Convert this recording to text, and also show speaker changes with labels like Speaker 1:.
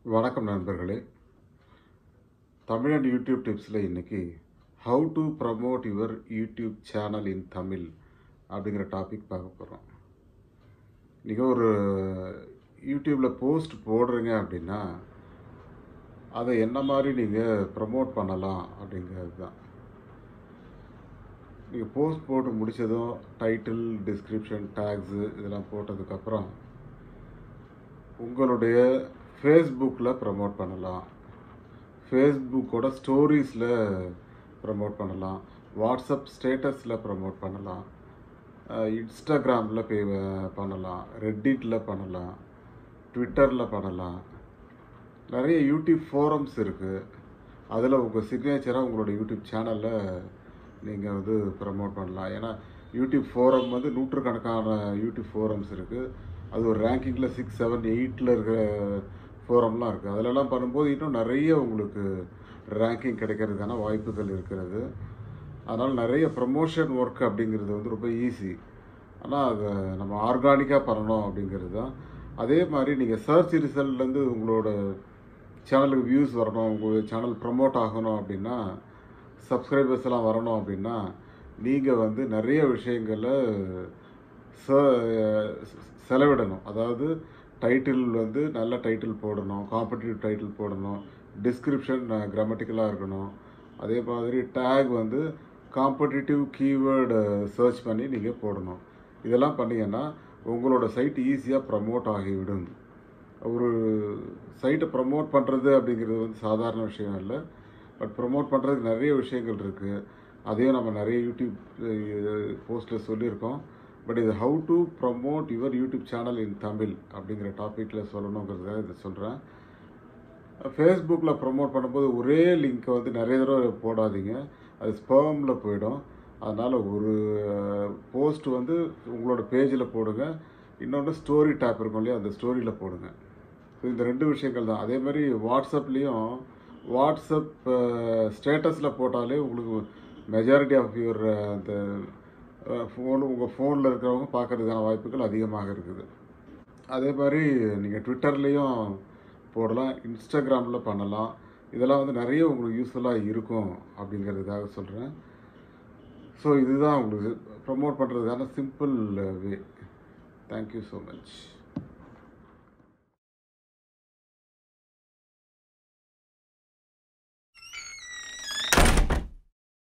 Speaker 1: வணக்கம் நண்பர்களே தமிழன் யூடியூப் டிப்ஸில் இன்னைக்கு how to promote your YouTube channel in Tamil அப்படிங்கிற டாபிக் பார்க்க போகிறோம் நீங்கள் ஒரு யூடியூப்பில் போஸ்ட் போடுறீங்க அப்படின்னா அதை என்ன மாதிரி நீங்கள் ப்ரமோட் பண்ணலாம் அப்படிங்கிறது தான் நீங்கள் போஸ்ட் போட்டு முடித்ததும் டைட்டில் டிஸ்கிரிப்ஷன் டேக்ஸு இதெல்லாம் போட்டதுக்கப்புறம் உங்களுடைய ஃபேஸ்புக்கில் ப்ரமோட் பண்ணலாம் ஃபேஸ்புக்கோட ஸ்டோரீஸில் ப்ரமோட் பண்ணலாம் வாட்ஸ்அப் ஸ்டேட்டஸில் ப்ரமோட் பண்ணலாம் இன்ஸ்டாகிராமில் பே பண்ணலாம் ரெட்டிட்டில் பண்ணலாம் ட்விட்டரில் பண்ணலாம் நிறைய யூடியூப் ஃபோரம்ஸ் இருக்குது அதில் உங்கள் சிக்னேச்சராக உங்களோட யூடியூப் சேனலில் நீங்கள் வந்து ப்ரமோட் பண்ணலாம் ஏன்னா யூடியூப் ஃபோரம் வந்து நூற்றுக்கணக்கான யூடியூப் ஃபோரம்ஸ் இருக்குது அது ஒரு ரேங்கிங்கில் சிக்ஸ் செவன் எயிட்டில் இருக்கிற ஃபோரம்லாம் இருக்குது அதிலெல்லாம் பண்ணும்போது இன்னும் நிறைய உங்களுக்கு ரேங்கிங் கிடைக்கிறதுக்கான வாய்ப்புகள் இருக்கிறது அதனால் நிறைய ப்ரமோஷன் ஒர்க் அப்படிங்கிறது வந்து ரொம்ப ஈஸி ஆனால் அதை நம்ம ஆர்கானிக்காக பண்ணணும் அப்படிங்கிறது தான் அதே மாதிரி நீங்கள் சர்ச் ரிசல்ட்லேருந்து உங்களோட சேனலுக்கு வியூஸ் வரணும் உங்கள் சேனல் ப்ரமோட் ஆகணும் அப்படின்னா சப்ஸ்கிரைபர்ஸ் எல்லாம் வரணும் அப்படின்னா நீங்கள் வந்து நிறைய விஷயங்களை ச செலவிடணும் அதாவது டைட்டில் வந்து நல்ல டைட்டில் போடணும் காம்படிட்டிவ் டைட்டில் போடணும் டிஸ்கிரிப்ஷன் கிராமட்டிக்கலாக இருக்கணும் அதே மாதிரி டேக் வந்து காம்படிட்டிவ் கீவேர்டு சர்ச் பண்ணி நீங்கள் போடணும் இதெல்லாம் பண்ணீங்கன்னா உங்களோட சைட் ஈஸியாக ப்ரமோட் ஆகிவிடும் ஒரு சைட்டை ப்ரமோட் பண்ணுறது அப்படிங்கிறது வந்து சாதாரண விஷயம் இல்லை பட் ப்ரமோட் பண்ணுறதுக்கு நிறைய விஷயங்கள் இருக்குது அதையும் நம்ம நிறைய யூடியூப் போஸ்ட்டில் சொல்லியிருக்கோம் பட் இது how to promote your YouTube channel in Tamil அப்படிங்கிற டாப்பிக்கில் சொல்லணுங்கிறதுக்காக இதை சொல்கிறேன் ஃபேஸ்புக்கில் ப்ரமோட் பண்ணும்போது ஒரே லிங்க்கை வந்து நிறைய தடவை போடாதீங்க அது ஸ்பேமில் போயிடும் அதனால் ஒரு போஸ்ட் வந்து உங்களோட பேஜில் போடுங்க இன்னொன்று ஸ்டோரி டேப் இருக்கும் இல்லையா அந்த ஸ்டோரியில் போடுங்க ஸோ இந்த ரெண்டு விஷயங்கள் தான் அதே மாதிரி வாட்ஸ்அப்லேயும் வாட்ஸ்அப் ஸ்டேட்டஸில் போட்டாலே உங்களுக்கு மெஜாரிட்டி ஆஃப் யுவர் அந்த ஃபோன் உங்கள் ஃபோனில் இருக்கிறவங்க பார்க்கறதுக்கான வாய்ப்புகள் அதிகமாக இருக்குது அதே மாதிரி நீங்கள் ட்விட்டர்லேயும் போடலாம் இன்ஸ்டாகிராமில் பண்ணலாம் இதெல்லாம் வந்து நிறைய உங்களுக்கு யூஸ்ஃபுல்லாக இருக்கும் அப்படிங்கிறதுக்காக சொல்கிறேன் ஸோ இதுதான் உங்களுக்கு ப்ரமோட் பண்ணுறதுக்கான simple way thank you so much